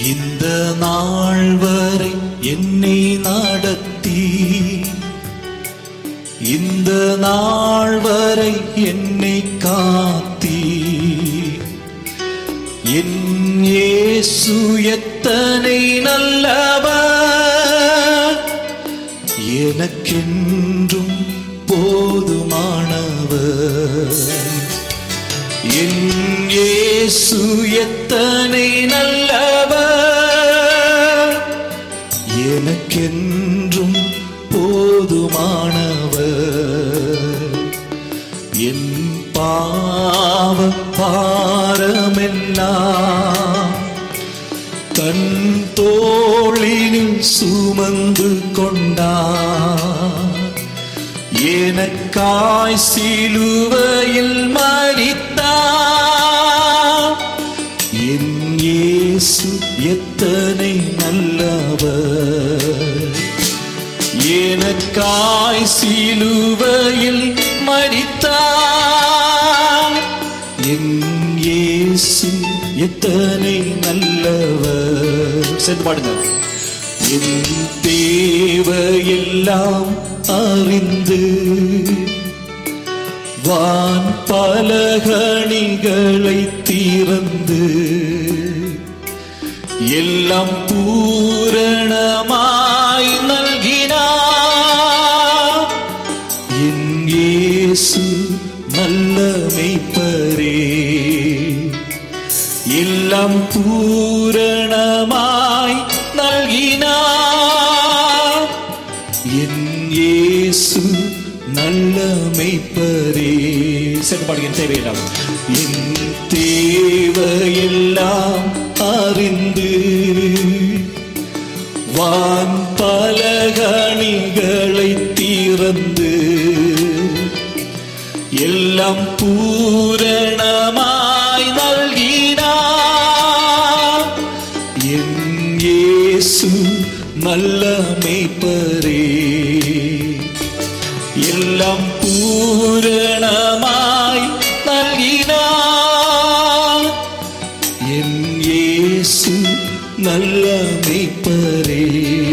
இந்த நாள் வரை என்னை நடத்தி இந்த நாள் வரை என்னை காத்தி என் இயேசு எத்தனை நல்லவர் எனக்கென்றும் போதுமானவர் என் இயேசு எத்தனை நல்லவர் எனக்கென்றும் போதுமானவர் என் பாவ பாரமெல்லாம் தன் தோளினில் சுமந்து கொண்டார் எனக்காய் சிலுவையில் மரித்தார் என் இயேசு எத்தனை நல்லவர் எனக்காய் சிலுவையில் மரித்தார் என் இயேசு எத்தனை நல்லவர் சென்று பாடுங்க என் தேவையெல்லாம் அறிந்து வான் பலகணிகளை திறந்து எல்லாம் பூரணமாய் நல்கினார் என் இயேசு நல்ல மெய்ப்பரே எல்லாம் பூரணமாய் நல்கினார் என் இயேசு நல்ல மெய்ப்பரே சென்று பாடுகிறேன் தேவையில்லாம் என் தேவையெல்லாம் அறிந்து வான் பலகணிகளை திறந்து எல்லாம் பூரணமாய் நல்கினார் என் இயேசு நல்ல மேய்ப்பரே எல்லாம் பூரணமாய் நல்கினார் என் இயேசு நல்ல மேய்ப்பரே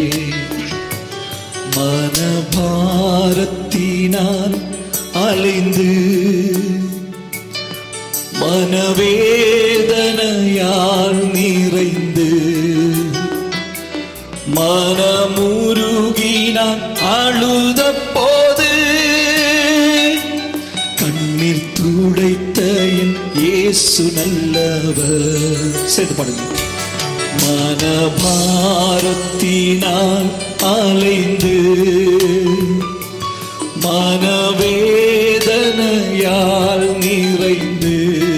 மனபாரத்தினால் அலைந்து மனவேதனையால் நிறைந்து மனமுருகினான் அழுத போது கண்ணீர் துடைத்த என் இயேசு நல்லவர் சேர்த்து பாடுங்க மனபாரத்தினால் அலைந்து மனவேதனையால் நிறைந்து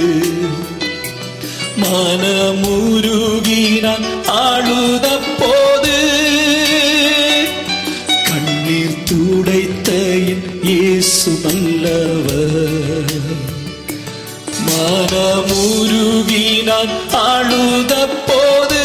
மனமுருகினான் அழுத போது கண்ணீர் துடைத்த என் இயேசு நல்லவர் மனமுருகினான் அழுத போது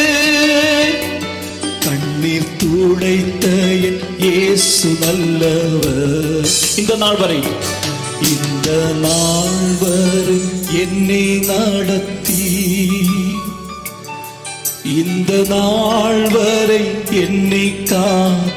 கண்ணீர் துடைத்த என் இயேசு நல்லவர் இந்த நாள் வரை இந்த நாள் வரை என்னை நடத்தி இந்த நாள் வரை என்னை காத்தி